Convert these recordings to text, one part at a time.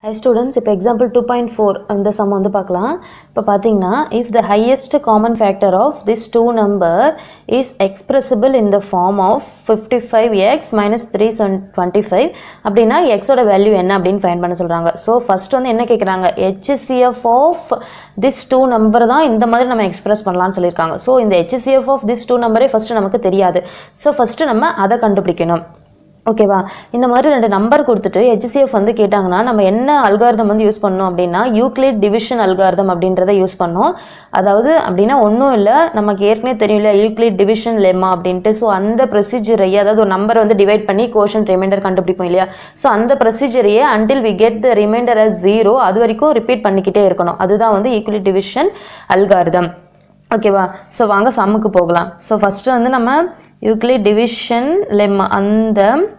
high students இப்போ example two point four அந்த sum வந்து பார்க்கலாம் இப்போ பார்த்தீங்கன்னா if the highest common factor of this two number is expressible in the form of fifty five x minus three seven twenty five அப்படின்னா எக்ஸோட value என்ன அப்படின்னு ஃபைன் பண்ண சொல்கிறாங்க ஸோ ஃபர்ஸ்ட் வந்து என்ன கேட்குறாங்க HCF of this two number தான் இந்த மாதிரி நம்ம எக்ஸ்பிரஸ் பண்ணலாம்னு சொல்லியிருக்காங்க ஸோ இந்த ஹெச்சிசிஎஃப் ஆஃப் திஸ் டூ நம்பரே ஃபஸ்ட்டு நமக்கு தெரியாது ஸோ ஃபஸ்ட்டு நம்ம அதை கண்டுபிடிக்கணும் ஓகேவா இந்த மாதிரி ரெண்டு நம்பர் கொடுத்துட்டு ஹெச்சிசிஎஃப் வந்து கேட்டாங்கன்னா நம்ம என்ன அல்காரதம் வந்து யூஸ் பண்ணோம் அப்படின்னா யூக்ளிட் டிவிஷன் அல்காரதம் அப்படின்றத யூஸ் பண்ணோம் அதாவது அப்படின்னா ஒன்றும் இல்லை நமக்கு ஏற்கனவே தெரியும் இல்லையா யூக்ளிட் டிவிஷன் லெம்மா அப்படின்ட்டு ஸோ அந்த ப்ரொசீஜரையே அதாவது ஒரு நம்பர் வந்து டிவைட் பண்ணி கோஷன் ரிமைண்டர் கண்டுபிடிப்போம் இல்லையா ஸோ அந்த ப்ரொசீஜரையே until we get the remainder as zero அது வரைக்கும் ரிப்பீட் பண்ணிக்கிட்டே இருக்கணும் அதுதான் வந்து யூக்ளிட் டிவிஷன் அல்காரதம் ஓகேவா ஸோ வாங்க சம்முக்கு போகலாம் ஸோ ஃபஸ்ட்டு வந்து நம்ம யூக்ளிட் டிவிஷன் லெம் அந்த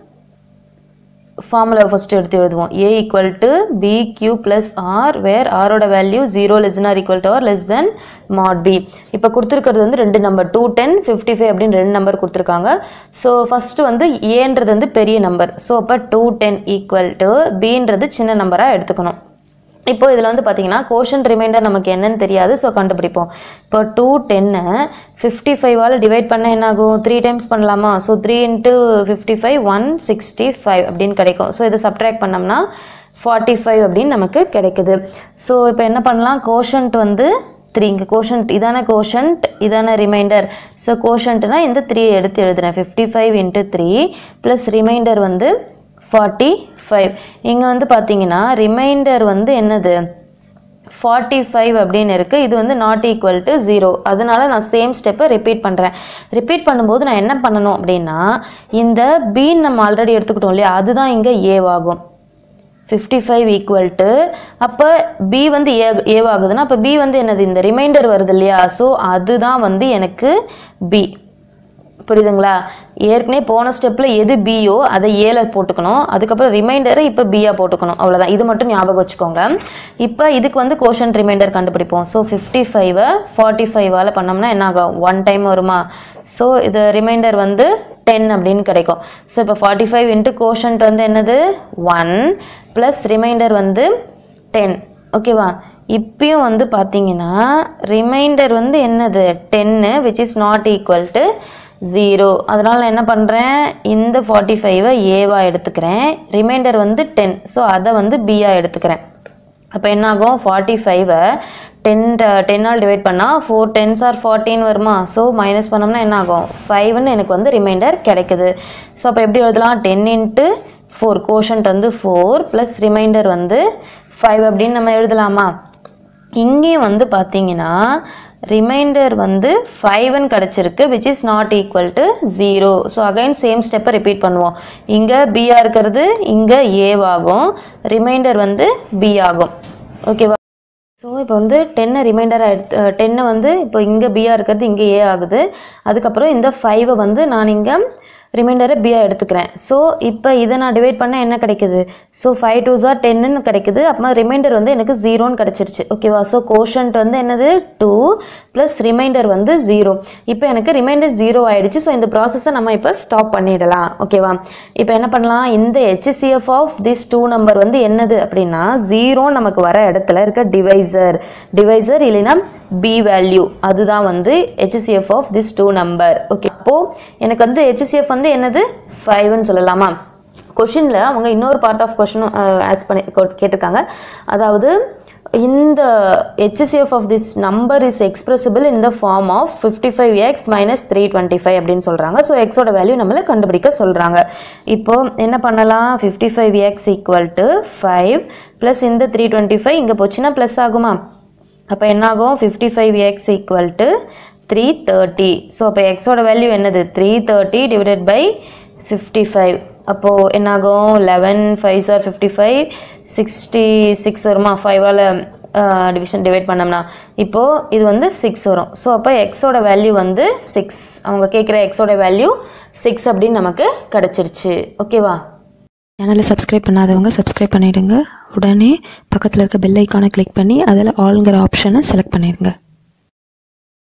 ஃபார்முலா ஃபஸ்ட்டு எடுத்து எழுதுவோம் a equal to b q plus r where ஆரோட value zero less r equal to r less than mod b இப்போ கொடுத்துருக்கிறது வந்து ரெண்டு number two ten fifty five அப்படின்னு ரெண்டு நம்பர் கொடுத்துருக்காங்க ஸோ ஃபஸ்ட்டு வந்து ஏன்றது வந்து பெரிய நம்பர் ஸோ அப்போ டூ டென் ஈக்குவல் டு பின்றது சின்ன நம்பராக எடுத்துக்கணும் இப்போ இதில் வந்து பார்த்தீங்கன்னா கோஷன் ரிமைண்டர் நமக்கு என்னன்னு தெரியாது ஸோ கண்டுபிடிப்போம் இப்போ டூ டென்னை ஃபிஃப்டி ஃபைவால் டிவைட் பண்ண என்ன ஆகும் த்ரீ டைம்ஸ் பண்ணலாமா so three into fifty five one sixty five அப்படின்னு கிடைக்கும் ஸோ இதை சப்ட்ராக்ட் பண்ணோம்னா ஃபார்ட்டி ஃபைவ் அப்படின்னு நமக்கு கிடைக்குது ஸோ இப்போ என்ன பண்ணலாம் கோஷன்ட் வந்து த்ரீ இங்கே கோஷன்ட் இதான கோஷன்ட் இதான ரிமைண்டர் ஸோ கோஷன்ட்னா இந்த த்ரீ எடுத்து எழுதுறேன் fifty five into three plus remainder வந்து ஃபார்ட்டி ஃபைவ் இங்கே வந்து பார்த்தீங்கன்னா ரிமைண்டர் வந்து என்னது ஃபார்ட்டி ஃபைவ் அப்படின்னு இருக்குது இது வந்து நாட் ஈக்குவல் டு ஜீரோ அதனால நான் சேம் ஸ்டெப்பை ரிப்பீட் பண்ணுறேன் ரிப்பீட் பண்ணும்போது நான் என்ன பண்ணணும் அப்படின்னா இந்த பீன் நம்ம ஆல்ரெடி எடுத்துக்கிட்டோம் இல்லையா அதுதான் இங்கே ஏவாகும் ஃபிஃப்டி ஃபைவ் ஈக்குவல் டு அப்போ பி வந்து ஏ ஏவாகுதுன்னா அப்போ பி வந்து என்னது இந்த ரிமைண்டர் வருது இல்லையா ஸோ அதுதான் வந்து எனக்கு பி புரியுதுங்களா ஏற்கனவே போன ஸ்டெப்பில் எது பியோ அதை ஏல போட்டுக்கணும் அதுக்கப்புறம் ரிமைண்டரை இப்போ பியா போட்டுக்கணும் அவ்வளோதான் இது மட்டும் ஞாபகம் வச்சுக்கோங்க இப்போ இதுக்கு வந்து கோஷன் ரிமைண்டர் கண்டுபிடிப்போம் ஸோ ஃபிஃப்டி ஃபைவை ஃபார்ட்டி ஃபைவால் பண்ணோம்னா என்ன ஆகும் ஒன் டைம் வருமா ஸோ இது ரிமைண்டர் வந்து டென் அப்படின்னு கிடைக்கும் ஸோ இப்போ ஃபார்ட்டி ஃபைவ் இன்ட்டு கோஷன்ட் வந்து என்னது ஒன் ப்ளஸ் ரிமைண்டர் வந்து டென் ஓகேவா இப்பயும் வந்து பார்த்தீங்கன்னா ரிமைண்டர் வந்து என்னது ten which is not equal to zero அதனால் நான் என்ன பண்ணுறேன் இந்த ஃபார்ட்டி ஃபைவை ஏவாக எடுத்துக்கிறேன் ரிமைண்டர் வந்து டென் ஸோ அதை வந்து பியாக எடுத்துக்கிறேன் அப்போ என்ன ஆகும் ஃபார்ட்டி ஃபைவை டென் டென்னால் டிவைட் பண்ணால் ஃபோர் டென்ஸ் ஆர் ஃபார்ட்டின் வருமா ஸோ மைனஸ் பண்ணோம்னா என்ன ஆகும் ஃபைவ்னு எனக்கு வந்து ரிமைண்டர் கிடைக்குது ஸோ அப்போ எப்படி எழுதலாம் டென் இன்ட்டு ஃபோர் கோஷன்ட் வந்து ஃபோர் ப்ளஸ் ரிமைண்டர் வந்து ஃபைவ் அப்படின்னு நம்ம எழுதலாமா இங்கேயும் வந்து பார்த்தீங்கன்னா ரிமைண்டர் வந்து ஃபைவ்னு கிடச்சிருக்கு which is not equal to zero so again same ஸ்டெப்பை ரிப்பீட் பண்ணுவோம் இங்கே பிஆ இருக்கிறது இங்கே ஏவாகும் ரிமைண்டர் வந்து பி ஆகும் ஓகேவா ஸோ இப்போ வந்து டென்னை ரிமைண்டராக எடுத்து டென்னை வந்து இப்போ இங்கே பிஆ இருக்கிறது இங்கே ஏ ஆகுது அதுக்கப்புறம் இந்த ஃபைவை வந்து நான் இங்கே ரிமைண்டரை பியா எடுத்துக்கிறேன் ஸோ இப்போ இதை நான் டிவைட் பண்ணால் என்ன கிடைக்குது ஸோ ஃபைவ் டூ ஜார் டென்னு கிடைக்குது அப்போ ரிமைண்டர் வந்து எனக்கு ஜீரோன்னு கிடச்சிருச்சு ஓகேவா ஸோ கோஷன்ட் வந்து என்னது டூ ப்ளஸ் ரிமைண்டர் வந்து ஜீரோ இப்போ எனக்கு ரிமைண்டர் ஜீரோ ஆயிடுச்சு ஸோ இந்த ப்ராசஸை நம்ம இப்போ ஸ்டாப் பண்ணிடலாம் ஓகேவா இப்போ என்ன பண்ணலாம் இந்த HCF of this two number வந்து என்னது அப்படின்னா ஜீரோ நமக்கு வர இடத்துல இருக்க டிவைசர் டிவைசர் இல்லைன்னா பி வேல்யூ அதுதான் வந்து HCF of this two number okay அப்போது எனக்கு வந்து ஹெச்சிசிஎஃப் வந்து என்னது ஃபைவ்னு சொல்லலாமா கொஷினில் அவங்க இன்னொரு பார்ட் ஆஃப் கொஷினும் ஆஸ் பண்ணி கேட்டிருக்காங்க அதாவது இந்த HCF of this number is expressible in the form of fifty five x minus three twenty five அப்படின்னு சொல்கிறாங்க ஸோ எக்ஸோட வேல்யூ நம்மளை கண்டுபிடிக்க சொல்கிறாங்க இப்போ என்ன பண்ணலாம் fifty five x equal to five plus இந்த த்ரீ டுவெண்ட்டி ஃபைவ் இங்கே போச்சுன்னா ப்ளஸ் ஆகுமா அப்போ என்னாகும் fifty five x equal to three thirty so அப்போ எக்ஸோட வேல்யூ என்னது three thirty divided by fifty five அப்போது என்னாகும் eleven five sir fifty five sixty six வருமா ஃபைவால் டிவிஷன் டிவைட் பண்ணோம்னா இப்போது இது வந்து சிக்ஸ் வரும் ஸோ அப்போ எக்ஸோட வேல்யூ வந்து சிக்ஸ் அவங்க கேட்குற எக்ஸோட வேல்யூ சிக்ஸ் அப்படின்னு நமக்கு கிடச்சிருச்சு ஓகேவா சேனலை சப்ஸ்கிரைப் பண்ணாதவங்க சப்ஸ்கிரைப் பண்ணிடுங்க உடனே பக்கத்தில் இருக்க பெல் ஐக்கானை கிளிக் பண்ணி அதில் ஆளுங்கிற ஆப்ஷனை செலக்ட் பண்ணிடுங்க